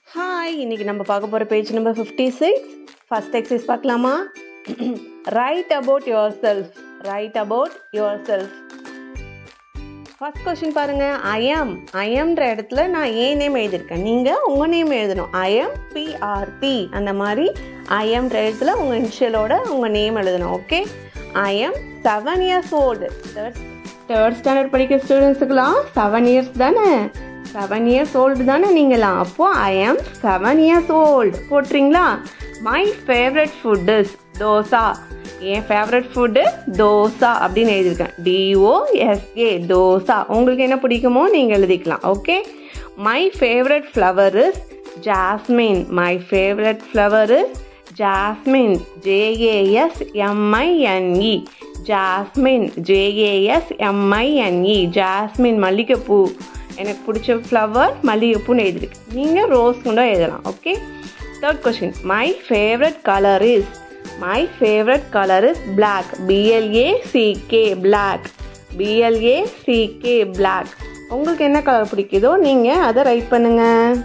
hi இன்னைக்கு நம்ம பார்க்க போகிற page number fifty six first exercise பார்க்கலாமா write about yourself write about yourself first question பாருங்க ஐஎம் ஐஎம்ன்ற இடத்துல நான் ஏ நேம் எழுதியிருக்கேன் நீங்கள் உங்கள் நேம் எழுதணும் ஐஎம் பிஆர்டி அந்த மாதிரி ஐஎம்ன்ற இடத்துல உங்கள் இனிஷியலோட உங்கள் நேம் எழுதணும் okay I'm seven years old third third standard படிக்கிற ஸ்டூடெண்ட்ஸுக்கெல்லாம் செவன் இயர்ஸ் தானே செவன் இயர்ஸ் ஓல்டு தானே நீங்களாம் அப்போ I'm seven years old போட்டுறீங்களா my favourite food is dosa என் ஃபேவரட் ஃபுட்டு தோசா அப்படின்னு எழுதியிருக்கேன் டிஓஎஸ்ஏ தோசா உங்களுக்கு என்ன பிடிக்குமோ நீங்கள் எழுதிக்கலாம் okay my favourite flower is jasmine my favourite flower is jasmine J A S M I N E jasmine J A S M I N E jasmine மல்லிகைப்பூ எனக்கு பிடிச்ச ஃப்ளவர் மல்லிகைப்பூன்னு எழுதிருக்கு நீங்கள் ரோஸ் கூட எழுதலாம் okay third question my favourite colour is my favourite colour is black B L A C K black B L A C K black உங்களுக்கு என்ன கலர் பிடிக்குதோ நீங்கள் அதை ரைட் பண்ணுங்க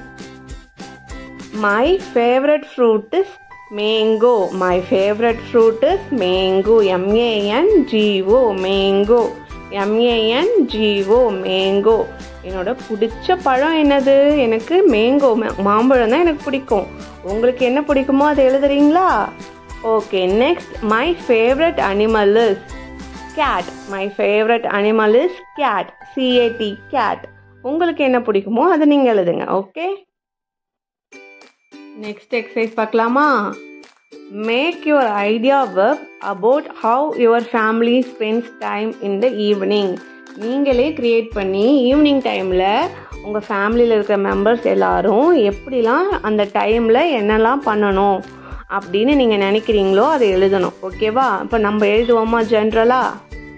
my favourite fruit is mango my favourite fruit is mango M A N G O mango M A N G O mango என்னோட பிடிச்ச பழம் என்னது எனக்கு மேங்கோ மாம்பழம் தான் எனக்கு பிடிக்கும் உங்களுக்கு என்ன பிடிக்குமோ அதை எழுதுறீங்களா okay next my favourite animal is cat my favourite animal is cat C A T cat உங்களுக்கு என்ன பிடிக்குமோ அதை நீங்கள் எழுதுங்க ஓகே நெக்ஸ்ட் எக்ஸசைஸ் பார்க்கலாமா make your idea work about how your family spends time in the evening நீங்களே க்ரியேட் பண்ணி evening டைமில் உங்கள் ஃபேமிலியில் இருக்கிற மெம்பர்ஸ் எல்லாரும் எப்படிலாம் அந்த டைமில் என்னெல்லாம் பண்ணணும் அப்படின்னு நீங்கள் நினைக்கிறீங்களோ அதை எழுதணும் ஓகேவா இப்போ நம்ம எழுதுவோமா ஜென்ரலாக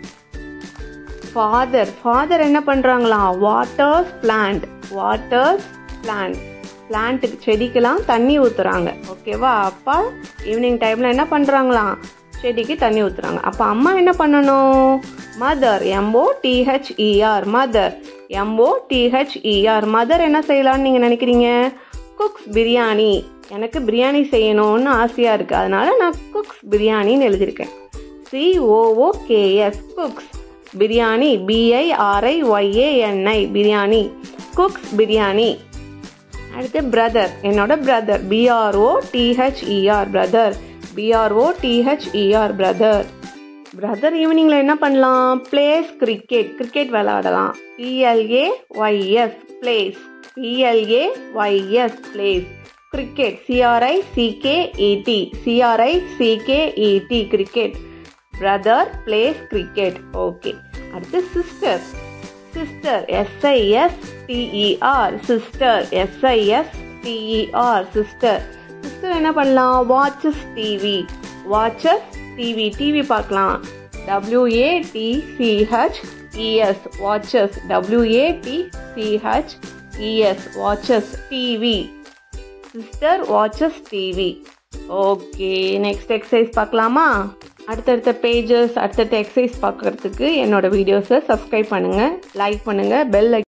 ஃபாதர் ஃபாதர் என்ன பண்ணுறாங்களாம் வாட்டர்ஸ் பிளான்ட் வாட்டர்ஸ் பிளான்ட் பிளான்ட்டுக்கு செடிக்கெல்லாம் தண்ணி ஊற்றுறாங்க ஓகேவா அப்பா ஈவினிங் டைமில் என்ன பண்ணுறாங்களாம் செடிக்கு தண்ணி ஊற்றுறாங்க அப்போ அம்மா என்ன பண்ணணும் mother M O T H E R mother M O T H E R mother என்ன செய்யலாம்னு நீங்கள் நினைக்கிறீங்க குக்ஸ் பிரியாணி எனக்கு பிரியாணி செய்யணும்னு ஆசையாக இருக்குது அதனால நான் குக்ஸ் பிரியாணின்னு எழுதியிருக்கேன் C O O K S cooks biryani B I R I Y A N I biryani cooks biryani அடுத்து பிரதர் என்னோட brother B R O T H E R brother B R O T H E R brother brother ஈவினிங்கில் என்ன பண்ணலாம் பிளேஸ் கிரிக்கெட் கிரிக்கெட் விளையாடலாம் P L A Y S plays P L A Y S plays cricket C R I C K E T C R I C K E T cricket brother plays cricket okay அடுத்து sister sister S I S T E R sister S I S T E R sister sister என்ன பண்ணலாம் watches TV watches TV TV பார்க்கலாம் W A T C H E S watches W A T C H E S watches TV sister watches TV okay next exercise பார்க்கலாமா அடுத்தடுத்த pages அடுத்தடுத்த exercise பார்க்குறதுக்கு என்னோட வீடியோஸை சப்ஸ்கிரைப் பண்ணுங்கள் லைக் பண்ணுங்கள் பெல்